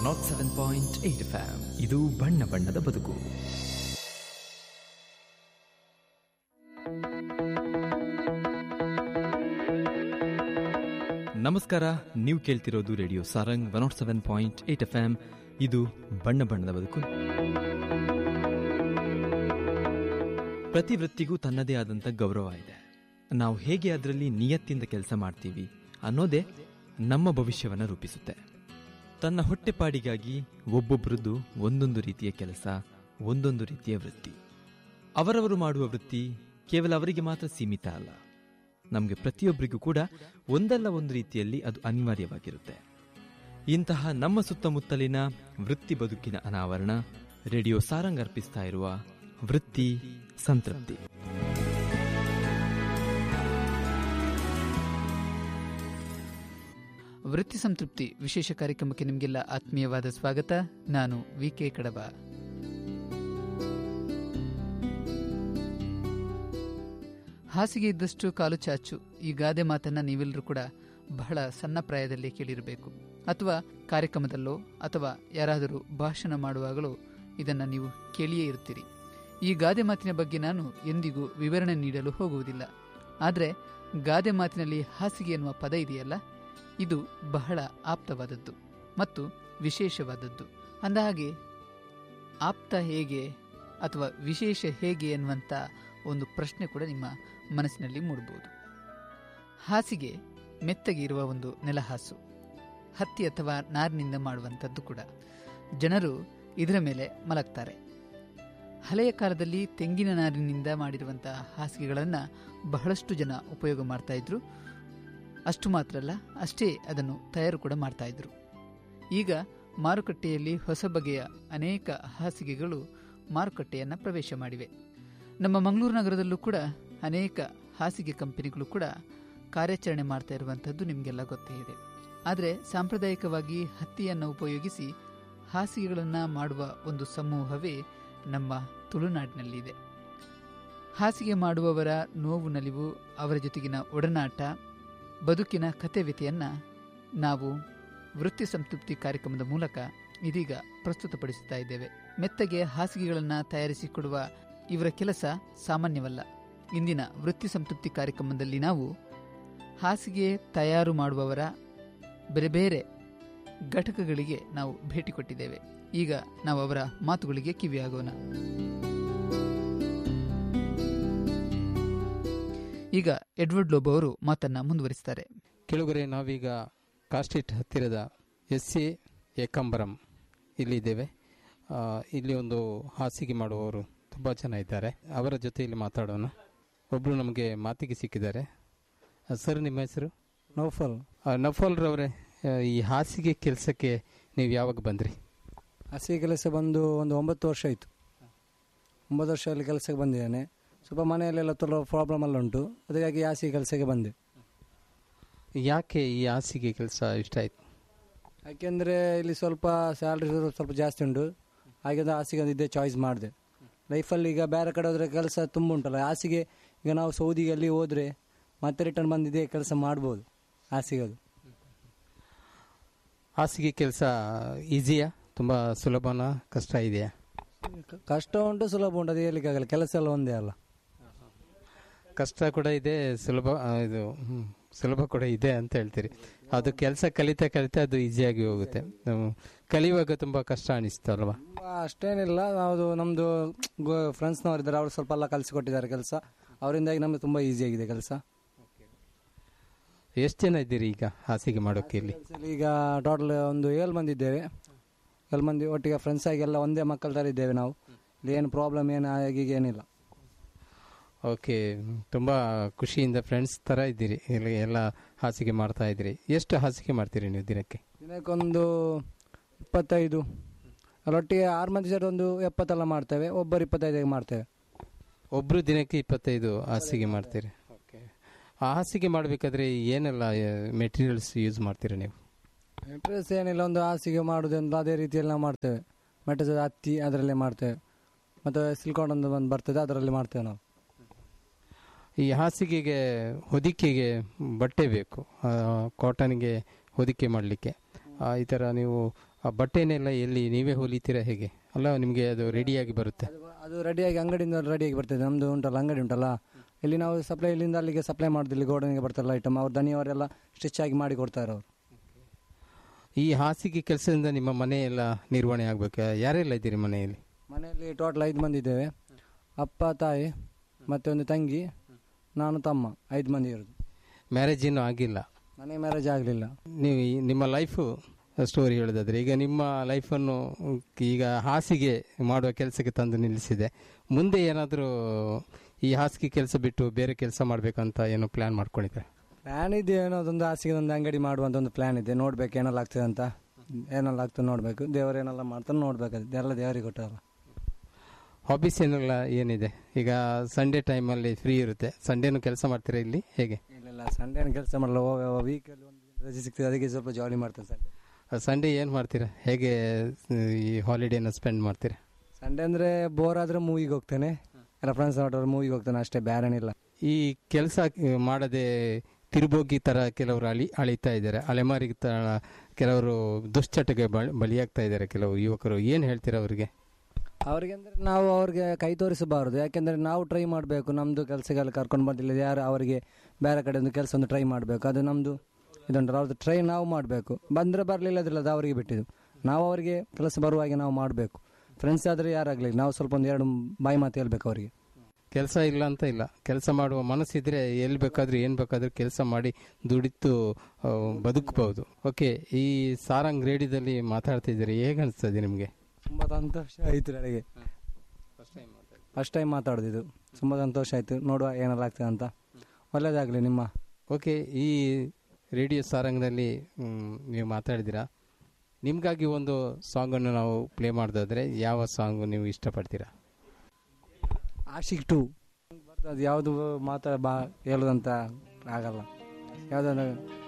one nought seven point eight fam ಇದು ಬಣ್ಣ ಬಣ್ಣದ ಬದುಕು ನಮಸ್ಕಾರ ನೀವು ಕೇಳ್ತಿರೋದು radio Sarang one nought seven point eight F M ಇದು ಬಣ್ಣ ಬಣ್ಣದ ಬದುಕು ಪ್ರತಿ ವೃತ್ತಿಗೂ ತನ್ನದೇ ಆದಂಥ ಗೌರವ ಇದೆ ನಾವು ಹೇಗೆ ಅದರಲ್ಲಿ ನಿಯತ್ತಿಂದ ಕೆಲಸ ಮಾಡ್ತೀವಿ ಅನ್ನೋದೇ ನಮ್ಮ ಭವಿಷ್ಯವನ್ನು ರೂಪಿಸುತ್ತೆ ತನ್ನ ಹೊಟ್ಟೆಪಾಡಿಗಾಗಿ ಒಬ್ಬೊಬ್ಬರದ್ದು ಒಂದೊಂದು ರೀತಿಯ ಕೆಲಸ ಒಂದೊಂದು ರೀತಿಯ ವೃತ್ತಿ ಅವರವರು ಮಾಡುವ ವೃತ್ತಿ ಕೇವಲ ಅವರಿಗೆ ಮಾತ್ರ ಸೀಮಿತ ಅಲ್ಲ ನಮಗೆ ಪ್ರತಿಯೊಬ್ಬರಿಗೂ ಕೂಡ ಒಂದಲ್ಲ ಒಂದು ರೀತಿಯಲ್ಲಿ ಅದು ಅನಿವಾರ್ಯವಾಗಿರುತ್ತೆ ಇಂತಹ ನಮ್ಮ ಸುತ್ತಮುತ್ತಲಿನ ವೃತ್ತಿ ಬದುಕಿನ ಅನಾವರಣ ರೇಡಿಯೋ ಸಾರಂಗ್ ಅರ್ಪಿಸ್ತಾ ಇರುವ ವೃತ್ತಿ ಸಂತೃಪ್ತಿ ವೃತ್ತಿ ಸಂತೃಪ್ತಿ ವಿಶೇಷ ಕಾರ್ಯಕ್ರಮಕ್ಕೆ ನಿಮಗೆಲ್ಲ ಆತ್ಮೀಯವಾದ ಸ್ವಾಗತ ನಾನು ವಿ ಕೆ ಕಡಬ ಹಾಸಿಗೆ ಇದ್ದಷ್ಟು ಕಾಲು ಚಾಚು ಈ ಗಾದೆ ಮಾತನ್ನ ನೀವೆಲ್ಲರೂ ಕೂಡ ಬಹಳ ಸಣ್ಣ ಪ್ರಾಯದಲ್ಲಿ ಕೇಳಿರಬೇಕು ಅಥವಾ ಕಾರ್ಯಕ್ರಮದಲ್ಲೋ ಅಥವಾ ಯಾರಾದರೂ ಭಾಷಣ ಮಾಡುವಾಗಲೋ ಇದನ್ನ ನೀವು ಕೇಳಿಯೇ ಇರ್ತೀರಿ ಈ ಗಾದೆ ಮಾತಿನ ಬಗ್ಗೆ ನಾನು ಎಂದಿಗೂ ವಿವರಣೆ ನೀಡಲು ಹೋಗುವುದಿಲ್ಲ ಆದರೆ ಗಾದೆ ಮಾತಿನಲ್ಲಿ ಹಾಸಿಗೆ ಎನ್ನುವ ಪದ ಇದೆಯಲ್ಲ ಇದು ಬಹಳ ಆಪ್ತವಾದದ್ದು ಮತ್ತು ವಿಶೇಷವಾದದ್ದು ಅಂದಹಾಗೆ ಆಪ್ತ ಹೇಗೆ ಅಥವಾ ವಿಶೇಷ ಹೇಗೆ ಎನ್ನುವಂಥ ಒಂದು ಪ್ರಶ್ನೆ ಕೂಡ ನಿಮ್ಮ ಮನಸ್ಸಿನಲ್ಲಿ ಮೂಡಬಹುದು ಹಾಸಿಗೆ ಮೆತ್ತಗೆ ಇರುವ ಒಂದು ನೆಲಹಾಸು ಹತ್ತಿ ಅಥವಾ ನಾರಿನಿಂದ ಮಾಡುವಂಥದ್ದು ಕೂಡ ಜನರು ಇದರ ಮೇಲೆ ಮಲಗ್ತಾರೆ ಹಳೆಯ ಕಾಲದಲ್ಲಿ ತೆಂಗಿನ ನಾರಿನಿಂದ ಮಾಡಿರುವಂತಹ ಹಾಸಿಗೆಗಳನ್ನು ಬಹಳಷ್ಟು ಜನ ಉಪಯೋಗ ಮಾಡ್ತಾ ಇದ್ರು ಅಷ್ಟು ಮಾತ್ರ ಅಲ್ಲ ಅಷ್ಟೇ ಅದನ್ನು ತಯಾರು ಕೂಡ ಮಾಡ್ತಾ ಇದ್ರು ಈಗ ಮಾರುಕಟ್ಟೆಯಲ್ಲಿ ಹೊಸ ಬಗೆಯ ಅನೇಕ ಹಾಸಿಗೆಗಳು ಮಾರುಕಟ್ಟೆಯನ್ನು ಪ್ರವೇಶ ಮಾಡಿವೆ ನಮ್ಮ ಮಂಗಳೂರು ನಗರದಲ್ಲೂ ಕೂಡ ಅನೇಕ ಹಾಸಿಗೆ ಕಂಪನಿಗಳು ಕೂಡ ಕಾರ್ಯಾಚರಣೆ ಮಾಡ್ತಾ ಇರುವಂಥದ್ದು ನಿಮಗೆಲ್ಲ ಗೊತ್ತೇ ಇದೆ ಆದರೆ ಸಾಂಪ್ರದಾಯಿಕವಾಗಿ ಹತ್ತಿಯನ್ನು ಉಪಯೋಗಿಸಿ ಹಾಸಿಗೆಗಳನ್ನು ಮಾಡುವ ಒಂದು ಸಮೂಹವೇ ನಮ್ಮ ತುಳುನಾಡಿನಲ್ಲಿದೆ ಹಾಸಿಗೆ ಮಾಡುವವರ ನೋವು ನಲಿವು ಅವರ ಜೊತೆಗಿನ ಒಡನಾಟ ಬದುಕಿನ ಕತೆ ವ್ಯತೆಯನ್ನ ನಾವು ವೃತ್ತಿ ಸಂತೃಪ್ತಿ ಕಾರ್ಯಕ್ರಮದ ಮೂಲಕ ಇದೀಗ ಪ್ರಸ್ತುತಪಡಿಸುತ್ತಾ ಇದ್ದೇವೆ ಮೆತ್ತಗೆ ಹಾಸಿಗೆಗಳನ್ನು ತಯಾರಿಸಿಕೊಡುವ ಇವರ ಕೆಲಸ ಸಾಮಾನ್ಯವಲ್ಲ ಇಂದಿನ ವೃತ್ತಿ ಸಂತೃಪ್ತಿ ಕಾರ್ಯಕ್ರಮದಲ್ಲಿ ನಾವು ಹಾಸಿಗೆ ತಯಾರು ಮಾಡುವವರ ಬೇರೆ ಬೇರೆ ಘಟಕಗಳಿಗೆ ನಾವು ಭೇಟಿ ಕೊಟ್ಟಿದ್ದೇವೆ ಈಗ ನಾವು ಅವರ ಮಾತುಗಳಿಗೆ ಕಿವಿಯಾಗೋಣ ಈಗ ಎಡ್ವರ್ಡ್ ಲೋಬ್ ಅವರು ಮಾತನ್ನ ಮುಂದುವರಿಸುತ್ತಾರೆ ಕೆಳಗರೆ ನಾವೀಗ ಕಾಸ್ಟ್ರೀಟ್ ಹತ್ತಿರದ ಎಸ್ ಎ ಏಕಾಂಬರಂ ಇಲ್ಲಿದ್ದೇವೆ ಆ, ಇಲ್ಲಿ ಒಂದು ಹಾಸಿಗೆ ಮಾಡುವವರು ತುಂಬ ಜನ ಇದ್ದಾರೆ ಅವರ ಜೊತೆ ಇಲ್ಲಿ ಮಾತಾಡೋಣ ಒಬ್ಬರು ನಮಗೆ ಮಾತಿಗೆ ಸಿಕ್ಕಿದ್ದಾರೆ ಆ, ಸರ್ ನಿಮ್ಮ ಹೆಸರು ನೌಫಲ್ ಆ, ನಫಲ್ರವರೇ ಆ, ಈ ಹಾಸಿಗೆ ಕೆಲಸಕ್ಕೆ ನೀವು ಯಾವಾಗ ಬಂದ್ರಿ ಹಸಿ ಕೆಲಸ ಬಂದು ಒಂದು ಒಂಬತ್ತು ವರ್ಷ ಆಯಿತು ಒಂಬತ್ತು ವರ್ಷದಲ್ಲಿ ಕೆಲಸಕ್ಕೆ ಬಂದಿದ್ದೇನೆ ಸ್ವಲ್ಪ ಮನೆಯಲ್ಲೆಲ್ಲ ತುಂಬ ಪ್ರಾಬ್ಲಮ್ ಎಲ್ಲ ಉಂಟು ಅದಕ್ಕಾಗಿ ಹಾಸಿಗೆ ಕೆಲಸಕ್ಕೆ ಬಂದೆ ಯಾಕೆ ಈ ಹಾಸಿಗೆ ಕೆಲಸ ಇಷ್ಟ ಆಯ್ತು ಯಾಕೆಂದರೆ ಇಲ್ಲಿ ಸ್ವಲ್ಪ ಸ್ಯಾಲ್ರಿ ಸ್ವಲ್ಪ ಜಾಸ್ತಿ ಉಂಟು ಹಾಗೆ ಒಂದು ಹಾಸಿಗೆ ಒಂದು ಇದ್ದೇ ಚಾಯ್ಸ್ ಮಾಡಿದೆ ಲೈಫಲ್ಲಿ ಈಗ ಬೇರೆ ಕಡೆ ಹೋದರೆ ಕೆಲಸ ತುಂಬ ಉಂಟಲ್ಲ ಹಾಸಿಗೆ ಈಗ ನಾವು ಸೌದಿಯಲ್ಲಿ ಹೋದರೆ ಮತ್ತೆ ರಿಟರ್ನ್ ಬಂದಿದೆ ಕೆಲಸ ಮಾಡ್ಬೋದು ಹಾಸಿಗೆ ಅದು ಹಾಸಿಗೆ ಕೆಲಸ ಈಸಿಯಾ ತುಂಬ ಸುಲಭನಾ ಕಷ್ಟ ಇದೆಯಾ ಕ- ಕಷ್ಟ ಉಂಟು ಸುಲಭ ಉಂಟು ಅದು ಹೇಳಲಿಕ್ಕಾಗಲ್ಲ ಕೆಲಸ ಎಲ್ಲ ಒಂದೇ ಅಲ್ಲ ಕಷ್ಟ ಕೂಡ ಇದೆ ಸುಲಭ ಆ, ಇದು ಹ್ಮ್, ಸುಲಭ ಕೂಡ ಇದೆ ಅಂತ ಹೇಳ್ತೀರಿ ಅದು ಕೆಲಸ ಕಲಿತಾ ಕಲಿತಾ ಅದು ಈಸಿಯಾಗಿ ಹೋಗುತ್ತೆ ನಾವು ಕಲಿಯುವಾಗ ತುಂಬಾ ಕಷ್ಟ ಅನಿಸ್ತು ಅಲ್ವಾ ತುಂಬ ಅಷ್ಟೇನಿಲ್ಲ ನಾವು ನಮ್ಮದು ಫ್ರೆಂಡ್ಸ್ನವ್ರು ಇದ್ದಾರೆ ಅವರು ಸ್ವಲ್ಪ ಎಲ್ಲ ಕಲಿಸಿಕೊಟ್ಟಿದ್ದಾರೆ ಕೆಲಸ ಅವರಿಂದಾಗಿ ನಮಗೆ ತುಂಬ ಈಸಿ ಆಗಿದೆ ಕೆಲಸ ಎಷ್ಟು ಜನ ಇದ್ದೀರಿ ಈಗ ಹಾಸಿಗೆ ಮಾಡೋಕೆ ಇಲ್ಲಿ ಕೆಲ್ಸದಲ್ಲಿ ಈಗ ಟೋಟಲ್ ಒಂದು ಏಳು ಮಂದಿ ಇದ್ದೇವೆ ಏಳು ಮಂದಿ ಒಟ್ಟಿಗೆ ಫ್ರೆಂಡ್ಸ್ ಆಗಿ ಎಲ್ಲ ಒಂದೇ ಮಕ್ಕಳ ಥರ ಇದ್ದೇವೆ ನಾವು ಇಲ್ಲಿ ಏನು ಪ್ರಾಬ್ಲಮ್ ಏನು ಆಗಿ ಏನಿಲ್ಲ ಓಕೆ ತುಂಬಾ ಖುಷಿಯಿಂದ ಫ್ರೆಂಡ್ಸ್ ತರ ಇದ್ದೀರಿ ಇಲ್ಲಿ ಎಲ್ಲ ಹಾಸಿಗೆ ಮಾಡ್ತಾ ಇದ್ದೀರಿ ಎಷ್ಟು ಹಾಸಿಗೆ ಮಾಡ್ತೀರಿ ನೀವು ದಿನಕ್ಕೆ ದಿನಕ್ಕೊಂದು ಇಪ್ಪತ್ತೈದು ಅಲ್ಲೊಟ್ಟಿಗೆ ಆರು ಮಂದಿ ಸೇರಿ ಒಂದು ಎಪ್ಪತ್ತೆಲ್ಲ ಮಾಡ್ತೇವೆ ಒಬ್ಬರು ಇಪ್ಪತ್ತೈದು ಮಾಡ್ತೇವೆ ಒಬ್ರು ದಿನಕ್ಕೆ ಇಪ್ಪತ್ತೈದು ಹಾಸಿಗೆ ಮಾಡ್ತೀರಿ ಓಕೆ ಆ ಹಾಸಿಗೆ ಮಾಡಬೇಕಾದ್ರೆ ಏನೆಲ್ಲ ಮೆಟೀರಿಯಲ್ಸ್ ಯೂಸ್ ಮಾಡ್ತೀರಾ ನೀವು ಮೆಟೀರಿಯಲ್ಸ್ ಏನಿಲ್ಲ ಒಂದು ಹಾಸಿಗೆ ಮಾಡೋದೊಂದು ಅದೇ ರೀತಿಯಲ್ಲಿ ನಾವು ಮಾಡ್ತೇವೆ ಮೆಟೀರಿಯಲ್ಸ್ ಹತ್ತಿ ಅದರಲ್ಲೇ ಮಾಡ್ತೇವೆ ಮತ್ತು ಸಿಲ್ಕಾನ್ ಒಂದು ಒಂದು ಬರ್ತದೆ ಅದರಲ್ಲಿ ಮಾಡ್ತೇವೆ ನಾವು ಈ ಹಾಸಿಗೆಗೆ ಹೊದಿಕೆಗೆ ಬಟ್ಟೆ ಬೇಕು ಕಾಟನ್ಗೆ ಹೊದಿಕೆ ಮಾಡಲಿಕ್ಕೆ ಈ ಥರ ನೀವು ಆ ಬಟ್ಟೆನೆಲ್ಲ ಎಲ್ಲಿ ನೀವೇ ಹೊಲಿತೀರಾ ಹೇಗೆ ಅಲ್ಲ ನಿಮಗೆ ಅದು ರೆಡಿಯಾಗಿ ಬರುತ್ತೆ ಅದು ಅದು ರೆಡಿಯಾಗಿ ಅಂಗಡಿಯಿಂದ ರೆಡಿಯಾಗಿ ಬರ್ತದೆ ನಮ್ಮದು ಉಂಟಲ್ಲ ಅಂಗಡಿ ಉಂಟಲ್ಲ ಇಲ್ಲಿ ನಾವು ಸಪ್ಲೈ ಇಲ್ಲಿಂದ ಅಲ್ಲಿಗೆ ಸಪ್ಲೈ ಮಾಡೋದು ಇಲ್ಲಿ ಗೋಡನಿಗೆ ಬರ್ತಾರಲ್ಲ ಐಟಮ್ ಅವ್ರು ದನಿಯವರೆಲ್ಲ ಸ್ಟಿಚ್ ಆಗಿ ಮಾಡಿ ಕೊಡ್ತಾರೆ ಅವರು ಈ ಹಾಸಿಗೆ ಕೆಲಸದಿಂದ ನಿಮ್ಮ ಮನೆ ಎಲ್ಲ ನಿರ್ವಹಣೆ ಆಗ್ಬೇಕು ಯಾರೆಲ್ಲ ಇದ್ದೀರಿ ಮನೆಯಲ್ಲಿ ಮನೆಯಲ್ಲಿ ಟೋಟಲ್ ಐದು ಮಂದಿ ಇದ್ದೇವೆ ಅಪ್ಪ ತಾಯಿ ಮತ್ತೆ ಒಂದು ತಂಗಿ ನಾನು ತಮ್ಮ ಐದು ಮಂದಿ ಇರೋದು ಮ್ಯಾರೇಜ್ ಇನ್ನೂ ಆಗಿಲ್ಲ ನನಗೆ ಮ್ಯಾರೇಜ್ ಆಗಲಿಲ್ಲ ನೀವು ಈ ನಿಮ್ಮ ಲೈಫು ಸ್ಟೋರಿ ಹೇಳೋದಾದ್ರೆ ಈಗ ನಿಮ್ಮ ಲೈಫನ್ನು ಈಗ ಹಾಸಿಗೆ ಮಾಡುವ ಕೆಲಸಕ್ಕೆ ತಂದು ನಿಲ್ಲಿಸಿದೆ ಮುಂದೆ ಏನಾದರೂ ಈ ಹಾಸಿಗೆ ಕೆಲಸ ಬಿಟ್ಟು ಬೇರೆ ಕೆಲಸ ಮಾಡಬೇಕಂತ ಏನೋ ಪ್ಲ್ಯಾನ್ ಮಾಡ್ಕೊಂಡಿದ್ದಾರೆ ಪ್ಲ್ಯಾನ್ ಇದೆ ಏನೋ ಅದೊಂದು ಹಾಸಿಗೆ ಒಂದು ಅಂಗಡಿ ಮಾಡುವಂತ ಒಂದು ಪ್ಲ್ಯಾನ್ ಇದೆ ನೋಡ್ಬೇಕು ಏನೆಲ್ಲ ಆಗ್ತದೆ ಅಂತ ಏನೆಲ್ಲ ಆಗ್ತದೆ ನೋಡಬೇಕು ದೇವರು ಏನೆಲ್ಲ ಮಾಡ್ತಾನೆ ನೋಡ್ಬೇಕು ಅದು ಎಲ್ಲ ದೇವರಿಗೆ ಕೊಟ್ಟಲ್ಲ ಹಾಬೀಸ್ ಏನೆಲ್ಲ ಏನಿದೆ ಈಗ ಸಂಡೇ ಟೈಮಲ್ಲಿ ಫ್ರೀ ಇರುತ್ತೆ ಸಂಡೇನು ಕೆಲಸ ಮಾಡ್ತೀರಾ ಇಲ್ಲಿ ಹೇಗೆ ಇಲ್ಲ ಸಂಡೇ ಕೆಲಸ ಮಾಡಲ್ಲ ವೀಕಲ್ಲಿ ಒಂದು ರಜೆ ಸಿಗ್ತದೆ ಅದಕ್ಕೆ ಸ್ವಲ್ಪ ಜಾಲಿ ಮಾಡ್ತೇನೆ ಸಂಡೇ ಸಂಡೇ ಏನು ಮಾಡ್ತೀರಾ ಹೇಗೆ ಈ ಹಾಲಿಡೇನ ಸ್ಪೆಂಡ್ ಮಾಡ್ತೀರಾ ಸಂಡೇ ಅಂದರೆ ಬೋರ್ ಆದರೆ ಮೂವಿಗೆ ಹೋಗ್ತೇನೆ ಎಲ್ಲ ಫ್ರೆಂಡ್ಸ್ ಹೊರಟವ್ರು ಮೂವಿಗೆ ಹೋಗ್ತಾನೆ ಅಷ್ಟೇ ಬೇರೆನಿಲ್ಲ ಈ ಕೆಲಸ ಮಾಡದೆ ತಿರುಬೋಗಿ ತರ ಕೆಲವರು ಅಳಿ ಅಳಿತಾ ಇದ್ದಾರೆ ಅಲೆಮಾರಿಗೆ ತರ ಕೆಲವರು ದುಶ್ಚಟಗೆ ಬಳ- ಬಲಿಯಾಗ್ತಾ ಇದ್ದಾರೆ ಕೆಲವು ಯುವಕರು ಏನು ಹೇಳ್ತೀರಾ ಅವರಿಗೆ ಅವ್ರಿಗೆ ಅಂದರೆ ನಾವು ಅವ್ರಿಗೆ ಕೈ ತೋರಿಸಬಾರದು ಯಾಕೆಂದರೆ ನಾವು ಟ್ರೈ ಮಾಡಬೇಕು ನಮ್ಮದು ಕೆಲಸಗೆಲ್ಲ ಕರ್ಕೊಂಡು ಬಂದಿಲ್ಲ ಯಾರು ಅವರಿಗೆ ಬೇರೆ ಕಡೆ ಒಂದು ಕೆಲಸ ಒಂದು ಟ್ರೈ ಮಾಡಬೇಕು ಅದು ನಮ್ಮದು ಇದುಂಟಲ್ಲ ಅವ್ರದ್ದು ಟ್ರೈ ನಾವು ಮಾಡಬೇಕು ಬಂದರೆ ಬರಲಿಲ್ಲ ಅದಿಲ್ಲ ಅದು ಅವರಿಗೆ ಬಿಟ್ಟಿದ್ದು ನಾವು ಅವರಿಗೆ ಕೆಲಸ ಬರುವಾಗೆ ನಾವು ಮಾಡಬೇಕು ಫ್ರೆಂಡ್ಸ್ ಆದರೆ ಯಾರಾಗಲಿ ನಾವು ಸ್ವಲ್ಪ ಒಂದು ಎರಡು ಬಾಯಿ ಮಾತು ಹೇಳ್ಬೇಕು ಅವರಿಗೆ ಕೆಲಸ ಇಲ್ಲ ಅಂತ ಇಲ್ಲ ಕೆಲಸ ಮಾಡುವ ಮನಸ್ಸಿದ್ರೆ ಎಲ್ಲಿ ಬೇಕಾದ್ರೂ ಏನು ಬೇಕಾದ್ರೂ ಕೆಲಸ ಮಾಡಿ ದುಡಿತು ಆ, ಬದುಕಬಹುದು ಓಕೆ ಈ ಸಾರಂಗ್ ರೇಡಿಯೋದಲ್ಲಿ ಮಾತಾಡ್ತಿದ್ದೀರಿ ಹೇಗೆ ಅನಿಸ್ತದೆ ನಿಮಗೆ ತುಂಬ ಸಂತೋಷ ಆಯಿತು ನನಗೆ ಫಸ್ಟ್ ಟೈಮ್ ಮಾತಾಡೋದು ಇದು ತುಂಬ ಸಂತೋಷ ಆಯಿತು ನೋಡುವ ಏನೆಲ್ಲ ಆಗ್ತದೆ ಅಂತ ಒಳ್ಳೆಯದಾಗಲಿ ನಿಮ್ಮ ಓಕೆ ಈ ರೇಡಿಯೋ ಸಾರಂಗದಲ್ಲಿ ಮ್, ನೀವು ಮಾತಾಡಿದ್ದೀರಾ ನಿಮಗಾಗಿ ಒಂದು ಸಾಂಗನ್ನು ನಾವು ಪ್ಲೇ ಮಾಡೋದಾದ್ರೆ ಯಾವ ಸಾಂಗ್ ನೀವು ಇಷ್ಟಪಡ್ತೀರಾ ಆಶಿಕ್ ಟು ಅದು ಯಾವುದು ಮಾತಾ ಬಾ ಹೇಳೋದಂತ ಆಗಲ್ಲ ಯಾವುದನ್ನು